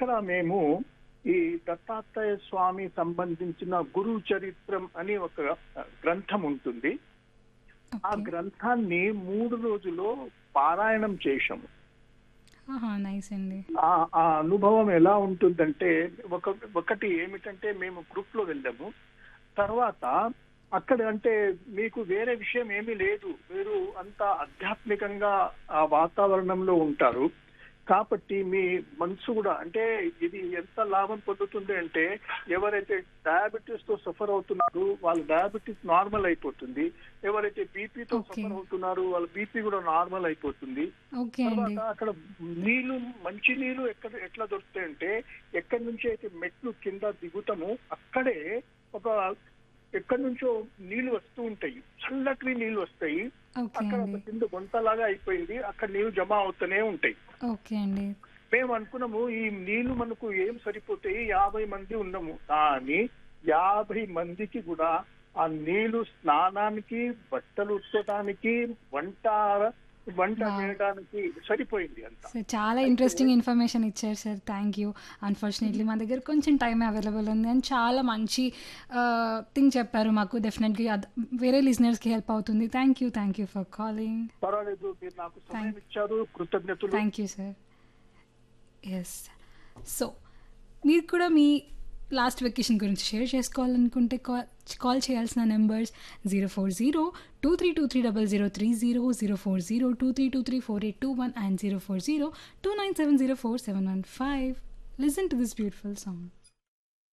అక్కడ మేము ఈ దత్తాత్రేయ స్వామి సంబంధించిన గురు చరిత్రం అని ఒక గ్రంథం ఉంటుంది ఆ ఓకే గ్రంథాన్ని మూడు రోజుల్లో పారాయణం చేశాము నైస్ అండి ఆ ఆ అనుభవం ఎలా ఉంటుందంటే ఒక ఒకటి ఏమిటంటే మేము గ్రూప్ లో వెళ్ళాము తర్వాత అక్కడ అంటే మీకు వేరే విషయం ఏమీ లేదు మీరు అంత ఆధ్యాత్మికంగా ఆ వాతావరణంలో ఉంటారు కాబట్టి మీ మనసు కూడా అంటే ఇది ఎంత లాభం పొందుతుంది అంటే ఎవరైతే డయాబెటీస్ తో సఫర్ అవుతున్నారు వాళ్ళ డయాబెటీస్ నార్మల్ అయిపోతుంది ఎవరైతే బీపీతో Okay. సఫర్ అవుతున్నారు వాళ్ళ బీపీ కూడా నార్మల్ అయిపోతుంది ఓకే అండి తర్వాత అక్కడ నీళ్లు మంచి నీళ్లు ఎక్కడ ఎట్లా దొరుకుతాయంటే ఎక్కడి నుంచి అయితే మెట్లు కింద దిగుతామో అక్కడే ఒక ఎక్కడి నుంచో నీళ్లు వస్తూ ఉంటాయి చల్లటివి నీళ్లు వస్తాయి ఓకే అక్కడ ఒక అండి కింద గుంతలాగా అయిపోయింది అక్కడ నీళ్లు జమ అవుతూనే ఉంటాయి ఓకే అండి మేము అనుకున్నాము ఈ నీళ్లు మనకు ఏం సరిపోతాయి యాభై మంది ఉన్నాము కానీ యాభై మందికి కూడా ఆ నీళ్లు స్నానానికి బట్టలు ఉతకడానికి వంట వంట Wow. చేయడానికి సరిపోయింది అంత సార్ చాలా ఇంట్రెస్టింగ్ ఇన్ఫర్మేషన్ ఇచ్చారు సార్ థ్యాంక్ యూ అన్ఫార్చునేట్లీ మా దగ్గర కొంచెం టైం అవైలబుల్ ఉంది అండ్ చాలా మంచి థింగ్ చెప్పారు మాకు డెఫినెట్లీ వేరే లిజనర్స్కి హెల్ప్ అవుతుంది thank you thank you for calling పర్వాలేదు మీరు నాకు సమయం Thank- ఇచ్చారు కృతజ్ఞతలు thank you sir yes so మీరు కూడా మీ లాస్ట్ వెకేషన్ గురించి షేర్ చేసుకోవాలనుకుంటే కాల్ కాల్ చేయాల్సిన numbers zero four zero two three two three double zero three zero zero four zero two three two three four eight two one and zero four zero two nine seven zero four seven one five listen to this beautiful song